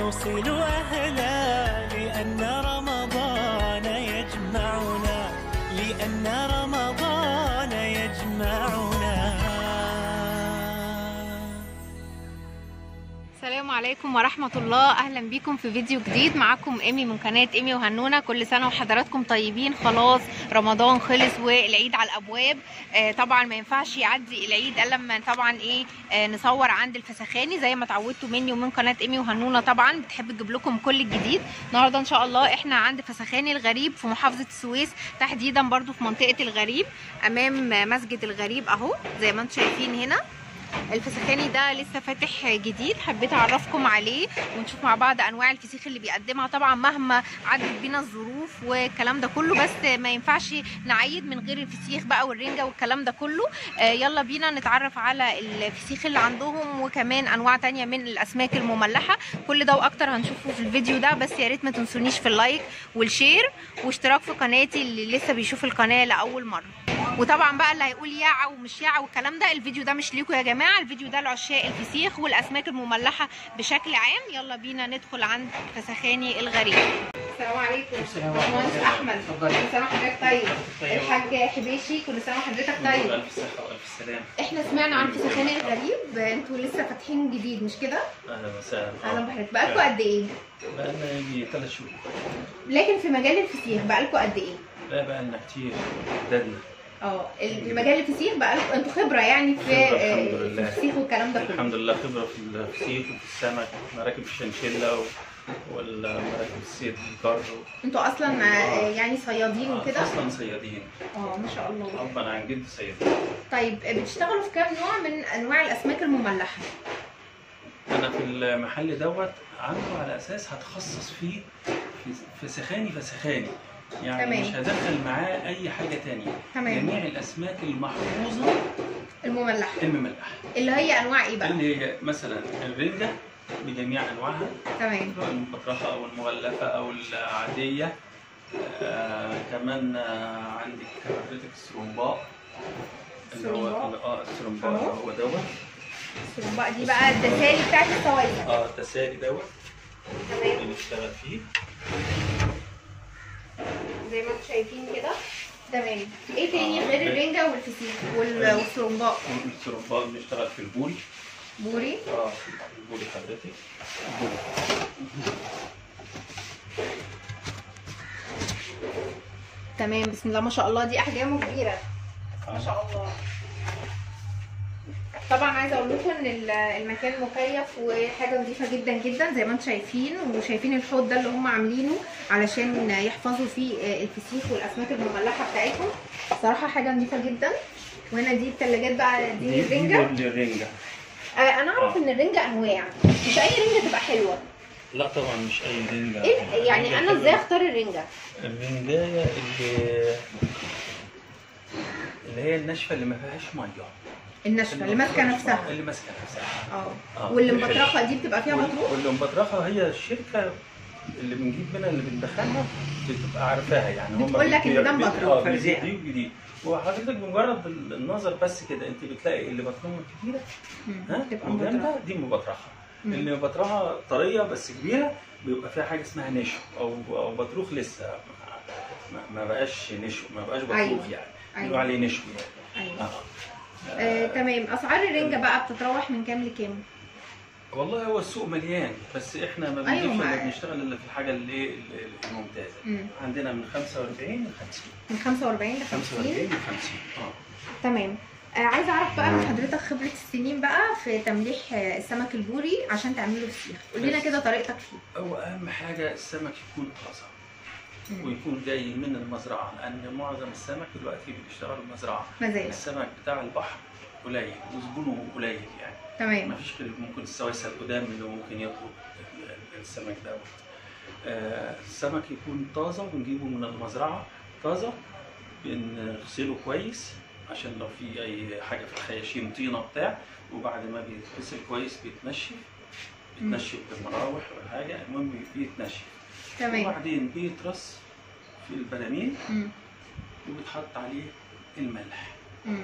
نوصل أهلا لأن رمضان يجمعنا لأن رمضان يجمعنا السلام عليكم ورحمة الله أهلا بيكم في فيديو جديد معاكم إيمي من قناة إيمي وهنونة كل سنة وحضراتكم طيبين خلاص رمضان خلص والعيد على الأبواب آه طبعا ما ينفعش يعدي العيد إلا لما طبعا إيه آه نصور عند الفسخاني زي ما اتعودتوا مني ومن قناة إيمي وهنونة طبعا بتحب تجيب لكم كل الجديد النهاردة إن شاء الله إحنا عند فسخاني الغريب في محافظة السويس تحديدا برضو في منطقة الغريب أمام مسجد الغريب أهو زي ما انتم شايفين هنا الفسخاني ده لسه فاتح جديد حبيت اعرفكم عليه ونشوف مع بعض انواع الفسيخ اللي بيقدمها طبعا مهما عدت بينا الظروف والكلام ده كله بس ما ينفعش نعيد من غير الفسيخ بقى والرنجه والكلام ده كله آه يلا بينا نتعرف على الفسيخ اللي عندهم وكمان انواع تانية من الاسماك المملحه كل ده واكتر هنشوفه في الفيديو ده بس يا ريت ما تنسونيش في اللايك والشير واشتراك في قناتي اللي لسه بيشوف القناه لاول مره وطبعا بقى اللي هيقول ياعة ومش ياعة والكلام ده الفيديو ده مش ليكم يا جماعه الفيديو ده لعشاق الفسيخ والاسماك المملحه بشكل عام يلا بينا ندخل عند فسخاني الغريب السلام عليكم السلام باشمهندس عليكم. احمد اتفضلي. كل سنه وحضرتك طيب طيب. الحاج حبيشي كل سنه وحضرتك طيب ألف صحة وألف سلام احنا سمعنا عن فسخاني الغريب انتوا لسه فاتحين جديد مش كده أهلا وسهلا اهلا بحضرتك بقالكوا قد ايه بقالنا يجي ثلاث شهور لكن في مجال الفسيخ بقالكوا قد ايه لا بقالنا كتير جددنا اه في مجال الفسيخ بقالكوا انتوا خبره يعني في خبرة الحمد آه، في لله. الفسيخ والكلام ده كله الحمد لله خبرة في الفسيخ وفي السمك مراكب الشنشلة و- والمراكب الصيد الكار انتوا اصلا آه، يعني صيادين وكده أصلا صيادين اه ما شاء الله أبا عن جد صيادين طيب بتشتغلوا في كام نوع من انواع الاسماك المملحه أنا في المحل دوت عامله على أساس هتخصص فيه في فسخاني فسخاني يعني تمام. مش هدخل معاه أي حاجة تانية تمام جميع الأسماك المحفوظة المملحه المملحة اللي هي انواع ايه بقى اللي هي مثلا الرنجة بجميع أنواعها تمام سواء المطرحة أو المغلفة أو العادية آه كمان آه عندك حضرتك السرمباء اللي هو السرمباء. اه السرمباء أهو. اللي هو دوت بقى دي بقى التسالي بتاعت السوايع اه التسالي دوت تمام بنشتغل فيه زي ما انتم شايفين كده تمام ايه تاني غير الرنجة والفسيخ وال- والسرمباء السرمباء بنشتغل في البوري بوري اه البوري حضرتك البوري. تمام بسم الله ما شاء الله دي احجامه كبيره ما شاء الله طبعا عايزه اقول لكم ان ال- المكان مكيف وحاجه نظيفه جدا جدا زي ما انتم شايفين وشايفين الحوض ده اللي هم عاملينه علشان يحفظوا فيه الفسيخ والاسماك المملحه بتاعتهم صراحه حاجه نظيفه جدا وهنا دي الثلاجات بقى دي الرنجه دي الرنجة آه، انا اعرف ان الرنجه انواع مش اي رنجه تبقى حلوه لا طبعا مش أي رنجة ايه يعني الرنجة انا ازاي حلوة. اختار الرنجه الرنجاية اللي اللي هي الناشفة اللي ما فيهاش مية الناشفه اللي ماسكه نفسها اللي ماسكة نفسها اه آه، واللي دي حلوة. مبطرخه دي بتبقى فيها مطروح واللي مبطرخة هي الشركة اللي بنجيب منها اللي بندخلها بتبقى عارفاها يعني هم بتقول لك إن ده بي- مبطرخ اه فبتبيع. بيزيد جديد وحضرتك بمجرد النظر بس كده انت بتلاقي اللي بطنها كبيره ها تبقى وجامده مبطرخه دي مبطرخه مم. اللي مبطرخه طريه بس كبيره بيبقى فيها حاجه اسمها نشو او او بطروخ لسه ما, ما بقاش نشو ما بقاش بطروخ أيوة. يعني أيوة. بيقولوا عليه نشو يعني ايوه آه. آه، تمام اسعار الرنجه بقى بتتراوح من كام لكام والله هو السوق مليان بس احنا ما أيوة، بنجيبش ما- الا بنشتغل الا في الحاجه اللي ايه اللي- الممتازه مم. عندنا من 45 ل 50 من 45 ل 45 50 ل 50 اه تمام آه عايزه اعرف بقى من حضرتك خبره السنين بقى في تمليح آه، السمك البوري عشان تعمله فسيخ قول لنا بس. كده طريقتك فيه هو اهم حاجه السمك يكون طازه مم. ويكون جاي من المزرعه لان معظم السمك دلوقتي بيشتغلوا المزرعه مزاج السمك بتاع البحر قليل وزبونه قليل يعني تمام ما فيش غير ممكن السواسة القدام اللي ممكن يطلب ال- السمك دوت آه، السمك يكون طازة بنجيبه من المزرعة طازة بنغسله كويس عشان لو في أي حاجة في الخياشيم طينة بتاع وبعد ما بيتغسل كويس بيتنشف بيتنشف بالمراوح ولا حاجة المهم بيتنشف تمام وبعدين بيترص في البراميل مم. وبيتحط عليه الملح مم.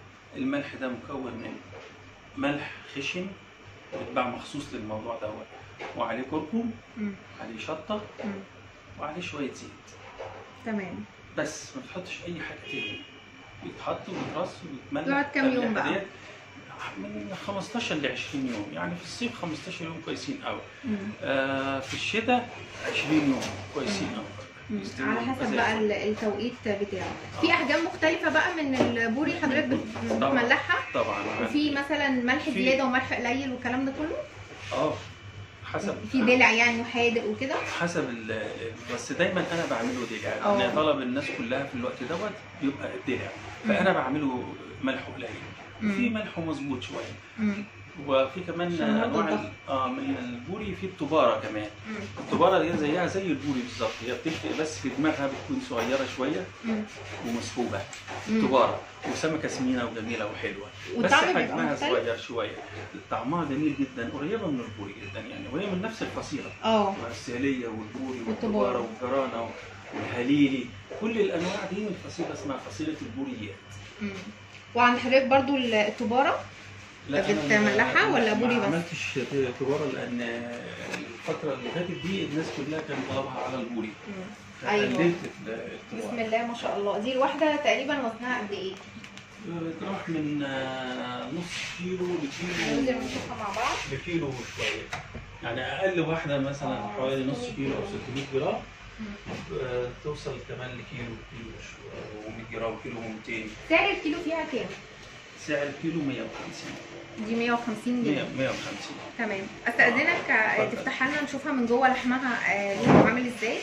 الملح ده مكون من ملح خشن بيتباع مخصوص للموضوع دوت وعليه كركم مم. عليه شطه مم. وعليه شويه زيت تمام بس ما بتحطش اي حاجه تاني بيتحط ويترص ويتملح يقعد كام يوم التمليحة بقى؟ ديت من 15 ل 20 يوم يعني في الصيف 15 يوم كويسين قوي مم. آه في الشتاء 20 يوم كويسين قوي مم. يستووا على حسب زي بقى الفل. ال- التوقيت بتاعه في احجام مختلفه بقى من البوري حضرتك بت- طبعاً. بتملحها طبعا وفي مثلا ملح في- زياده وملح قليل والكلام ده كله اه حسب في دلع يعني وحادق وكده حسب ال بس دايما انا بعمله دلع اه. لان طلب الناس كلها في الوقت دوت بيبقى دلع فانا بعمله ملح قليل وفي مم. ملح مظبوط شويه مم. وفي كمان عشان برضه انواع الضغط. ال- اه من البوري في التباره كمان مم. التباره دي زيها زي البوري بالظبط هي بتفرق بس في دماغها بتكون صغيره شويه مم. ومسحوبه مم. تباره وسمكه سمينه وجميله وحلوه بس والطعم بيبقى حجمها مختلف؟ صغير شويه طعمها جميل جدا قريبه من البوري جدا يعني وهي من نفس الفصيله اه السهليه والبوري والتبارة. والتباره والجرانه والهليلي كل الانواع دي من فصيله اسمها فصيله البوريات مم. وعند حضرتك برضو التباره لا، أنا بتملحها ما- ولا بوري ما بس؟ عملتش تباره لان الفتره اللي فاتت دي الناس كلها كان طلبها على البوري مم. ايوه فقللت بسم التباره الله ما شاء الله دي الواحده تقريبا وزنها قد ايه؟ تروح من آه، نص كيلو ننزل لكيلو نشوفها مع بعض لكيلو وشويه يعني اقل واحده مثلا آه، حوالي نص 600 كيلو او جرام. 600 جرام مم. آه، توصل كمان لكيلو كيلو و100 جرام كيلو و200 سعر الكيلو فيها كام؟ سعر الكيلو 150 دي 150 100 جنيه 150 تمام استاذنك آه، اتفضل. تفتحها لنا نشوفها من جوه لحمها آه، لونه عامل ازاي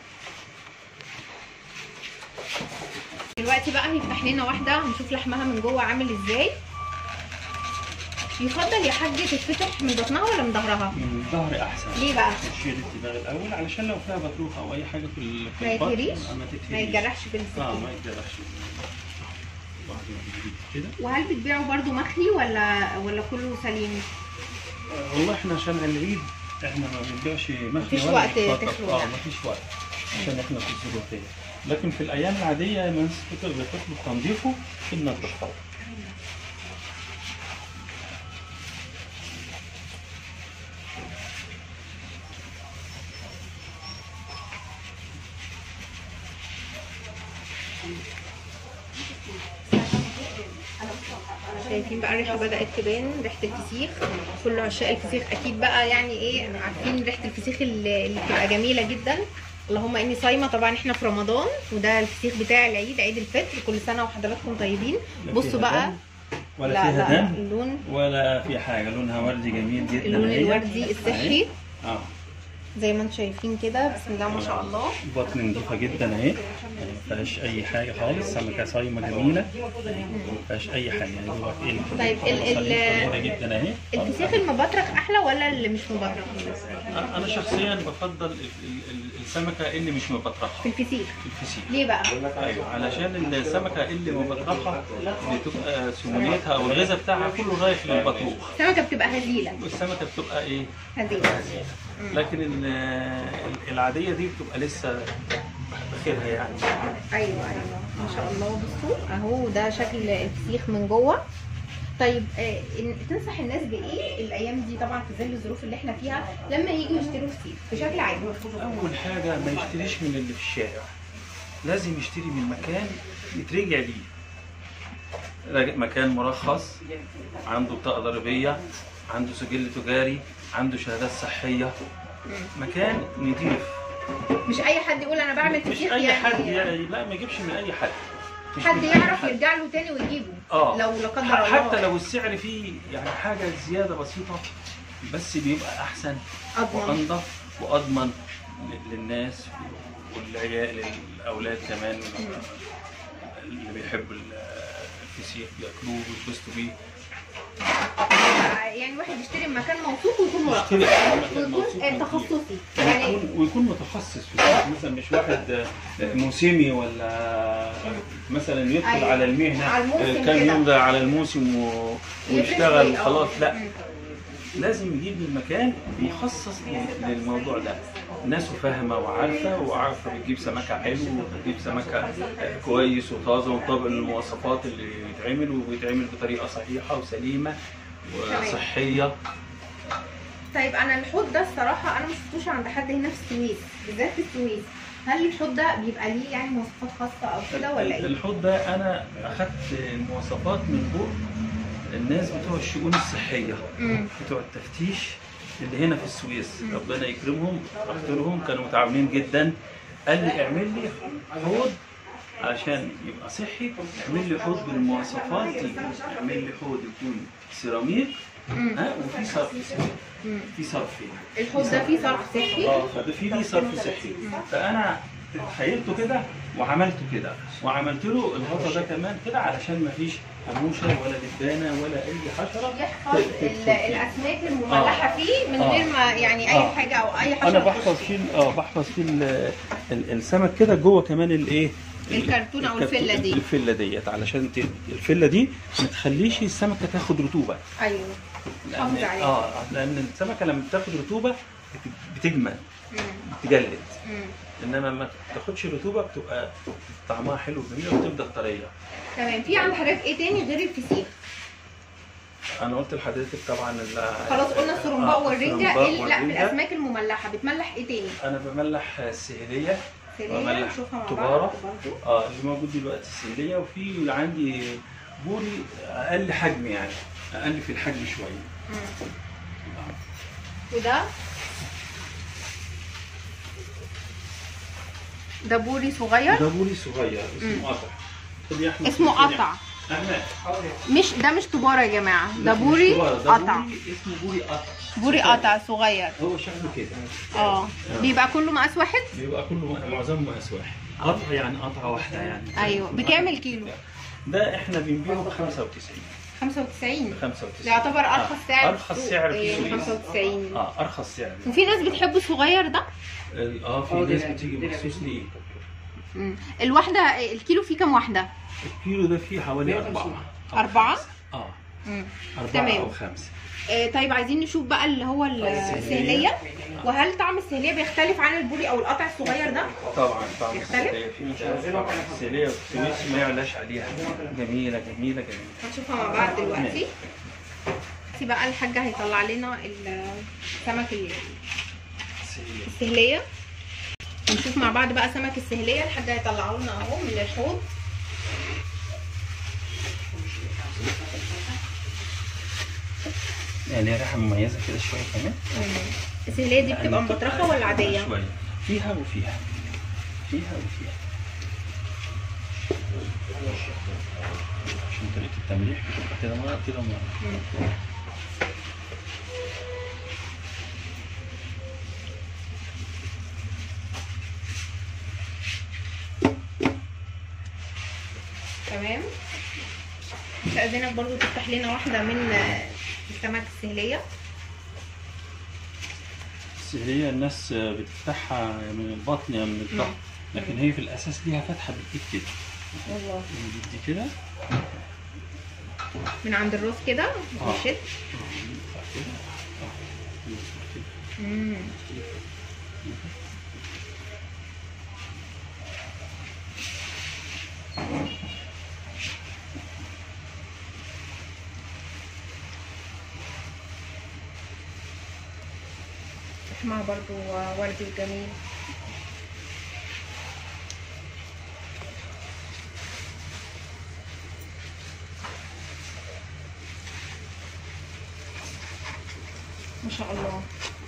دلوقتي بقى هيفتح لنا واحده هنشوف لحمها من جوه عامل ازاي يفضل يا حاج تتفتح من بطنها ولا من ظهرها من الظهر احسن ليه بقى تشيل الدماغ الاول علشان لو فيها بطروخه او اي حاجه في ال- في ما البطن يتهريش؟ ما ما تتهريش يتجرحش اه بالسكين ما يتجرحش بعدين نجيب كده وهل بتبيعوا برضو مخلي ولا ولا كله سليم آه، والله احنا عشان العيد احنا ما بنبيعش مخلي مفيش ولا وقت مخطط. تخلو اه ده. مفيش وقت عشان احنا في الظروف دي لكن في الايام العاديه الناس بت- بتطلب تنظيفه بننضفه شايفين بقى الريحه بدات تبان ريحه الفسيخ كل عشاق الفسيخ اكيد بقى يعني ايه عارفين ريحه الفسيخ اللي اللي بتبقى جميله جدا اللهم اني صايمه طبعا احنا في رمضان وده الفسيخ بتاع العيد عيد الفطر كل سنه وحضراتكم طيبين لا بصوا فيها بقى دم ولا لا فيها لا دم اللون ولا في حاجه لونها وردي جميل جدا اللون اهي. الوردي الصحي اه زي ما انتم شايفين كده بسم الله ما شاء الله بطن نضيفه جدا اهي ما فيهاش اي حاجه خالص سمكه صايمه جميله ما فيهاش اي حاجه يعني دوبك ايه طيب، ال- ال- قليله جدا اهي الفسيخ المبطرخ احلى ولا اللي مش مبطرخ انا شخصيا بفضل ال- ال- ال- السمكه اللي مش مبطرخه في الفسيخ الفسيخ ليه بقى ايوه علشان السمكه اللي مبطرخه بتبقى سمونيتها او الغذاء بتاعها كله رايح للبطروخ السمكه بتبقى هزيله والسمكه بتبقى ايه هزيله لكن ال- العاديه دي بتبقى لسه بخيرها يعني ايوه ايوه ما شاء الله بصوا اهو ده شكل الفسيخ من جوه طيب آه إن- تنصح الناس بايه الايام دي طبعا في ظل الظروف اللي احنا فيها لما يجوا يشتروا فسيخ بشكل عام اول حاجه ما يشتريش من اللي في الشارع لازم يشتري من مكان يترجع ليه راجع- مكان مرخص عنده بطاقه ضريبيه عنده سجل تجاري عنده شهادات صحيه مكان نضيف مش اي حد يقول انا بعمل مش فسيخ اي حد يعني يعني لا ما يجيبش من اي حد مش حد من أي يعرف حد. يرجع له تاني ويجيبه اه لو لا قدر ح- الله حتى لو السعر فيه يعني حاجه زياده بسيطه بس بيبقى احسن اضمن وانضف واضمن ل- للناس والعيال الاولاد كمان اللي بيحبوا ال- الفسيخ بياكلوه ويتبسطوا بيه يعني واحد يشتري من مكان موثوق ويكون مرخص يشتري من مكان ويكون موثوق آه، وكبير. تخصصي يعني ويكون ويكون متخصص في الفسيخ مثلا مش واحد آه، موسمي ولا مثلا يدخل أيوة. على المهنه على الموسم آه، كام كده. يوم ده على الموسم و- يفرق ويشتغل شوية، آه. خلاص لا مم. لازم يجيب من مكان مخصص لل- للموضوع ده ناس فاهمه وعارفه وعارفه بتجيب سمكه حلو وبتجيب سمكه آه، كويس وطازه وطبق المواصفات اللي يتعمل وبيتعمل بطريقه صحيحه وسليمه وصحيه طيب انا الحوض ده الصراحه انا ما شفتوش عند حد هنا في السويس بالذات في السويس هل الحوض ده بيبقى ليه يعني مواصفات خاصه او كده ولا ايه؟ الحوض ده انا اخدت مواصفات من فوق الناس بتوع الشؤون الصحيه امم بتوع التفتيش اللي هنا في السويس ربنا يكرمهم رحت لهم كانوا متعاونين جدا قال لي اعمل لي حوض علشان يبقى صحي اعمل لي حوض بالمواصفات دي اعمل لي حوض يكون سيراميك ها وفي صرف مم. في صرفين الحوض ده فيه صرف صحي اه فده في دي صرف صحي فانا تخيلته كده وعملته كده وعملت له الغطا ده كمان كده علشان ما فيش قموشه ولا دبانه ولا اي حشره يحفظ ت- ت- ال- الاسماك المملحه فيه من آه. غير ما يعني اي آه. حاجه او اي حشره انا تخش بحفظ فيه ال- اه بحفظ فيه ال- ال- السمك كده جوه كمان الايه الكرتون أو الكرتون- الفلة دي. الفله ديت علشان ت- الفله دي ما تخليش السمكه تاخد رطوبه ايوه حافظ لان عليها. اه لان السمكه لما بتاخد رطوبه بت- بتجمد مم. بتجلد مم. انما ما تاخدش رطوبه بتبقى طعمها حلو وجميل وتفضل طريه تمام في عند حضرتك ايه تاني غير الفسيخ؟ انا قلت لحضرتك طبعا ال- خلاص قلنا السرنباء آه، والرنجه السرنباء إيه لا في والرنجة. الاسماك المملحه بتملح ايه تاني؟ انا بملح السهليه سيريا بملح نشوفها مع تبارة. بعض برضو اه اللي موجود دلوقتي السهليه وفي عندي بوري اقل حجم يعني اقل في الحجم شويه مم. وده ده بوري صغير ده بوري صغير مم. اسمه قطع خد يا احمد اسمه خد يا قطع احمد مش ده مش تبارة يا جماعه ده لا، مش بوري صغير، ده قطع بوري اسمه بوري قطع بوري قطع صغير هو شكله كده اه بيبقى كله مقاس واحد بيبقى كله معظمه مقاس واحد قطع يعني قطعه واحده يعني ايوه بكام الكيلو؟ ده احنا بنبيعه ب 95 95 ب 95 ده يعتبر ارخص آه، سعر ارخص سعر في إيه، السويس 95 اه ارخص سعر وفي ناس بتحب الصغير ده ال- اه في ناس بتيجي مخصوص ليه مم. الواحده الكيلو فيه كام واحده؟ الكيلو ده فيه حوالي أربعة أو أربعة؟ خمسة. اه مم. أربعة تمام. أو خمسة آه، طيب عايزين نشوف بقى اللي هو السهليه وهل طعم السهليه بيختلف عن البوري او القطع الصغير ده؟ طبعا طبعا يختلف؟ السلية في مختلف طبعا السلية والسويس ما يعلاش عليها جميلة جميلة جميلة هنشوفها مع بعض دلوقتي دلوقتي بقى الحاجه هيطلع لنا السمك ال- السلية. السهليه نشوف مع بعض بقى سمك السهليه الحاجه هيطلعوا لنا اهو من الحوض يعني ريحة مميزة كده شوية كمان السهليه دي بتبقى مبطرخه ولا عاديه؟ شوية فيها وفيها فيها وفيها عشان طريقة التمليح بتبقى كده مرة كده مرة مم. تمام استأذنك برضو تفتح لنا واحدة من آه، السمك السهلية السهلية الناس بتفتحها من البطن يا من الظهر لكن هي في الأساس ليها فتحة بالإيد كده والله الإيد دي كده من عند الراس كده آه. بيشد ينفع كده. آه. ينفع كده. مم. اسمها برضو وردي وجميل ما شاء الله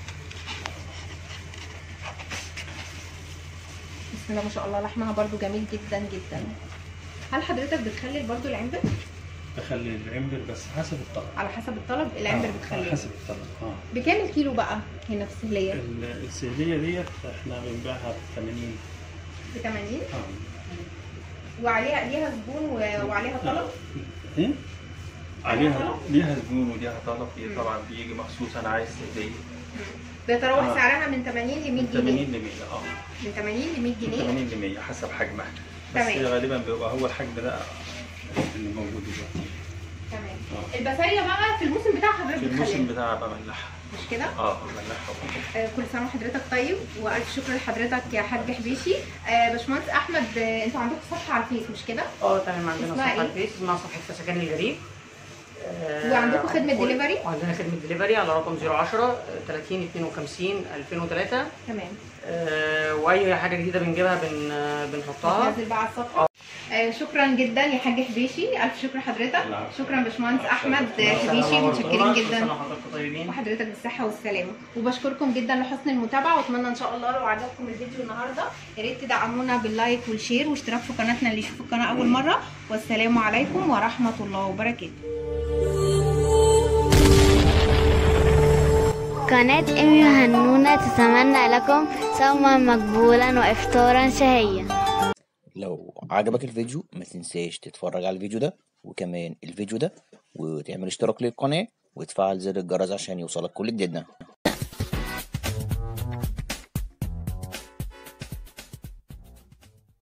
بسم الله ما شاء الله لحمها برضو جميل جدا جدا هل حضرتك بتخلي برضو العنبر بخلي العنبر بس حسب الطلب على حسب الطلب العنبر آه، على بتخليه حسب الطلب اه بكام الكيلو بقى هنا في السهلية ال- السهلية ديت احنا بنبيعها ب 80 ب 80 اه وعليها ليها زبون و- وعليها طلب ايه؟ عليها طلب؟ ليها زبون وليها طلب هي طبعا بيجي مخصوص انا عايز سهلية بيتراوح آه. سعرها من 80 ل 100 من 80 جنيه ل 100 اه من 80 ل 100 من جنيه 80 ل 100 حسب حجمها بس تمام. غالبا بيبقى هو الحجم ده اللي موجود دلوقتي تمام آه. البسارية بقى في الموسم بتاع حضرتك في الموسم بتخليها بتاعها بملحها مش كده؟ اه بملحها آه، كل سنه وحضرتك طيب والف شكر لحضرتك يا حاج حبيشي آه، باشمهندس احمد آه، انتوا عندكم صفحه على الفيس مش كده؟ اه تمام عندنا اسمها صفحه إيه؟ الفيس اسمها صفحه فسكان الجريب آه، وعندكم خدمة و- delivery؟ وعندنا خدمه دليفري على رقم 010 30 52 2003 تمام آه، واي حاجه جديده بنجيبها بن آه، بنحطها نزل بقى على الصفحه آه شكرا جدا يا حاج حبيشي الف شكر حضرتك العفو. شكرا باشمهندس احمد سنة حبيشي ونورتونا. متشكرين كل جدا سنه وحضراتكم طيبين وحضرتك بالصحة والسلامة وبشكركم جدا لحسن المتابعة واتمنى ان شاء الله لو عجبكم الفيديو النهاردة يا ريت تدعمونا باللايك والشير واشتراك في قناتنا اللي يشوف القناة أول مرة والسلام عليكم ورحمة الله وبركاته قناة إمي وهنونة تتمنى لكم صوما مقبولا وإفطارا شهيا لو عجبك الفيديو ما تنساش تتفرج على الفيديو ده وكمان الفيديو ده وتعمل اشتراك للقناة وتفعل زر الجرس عشان يوصلك كل جديدنا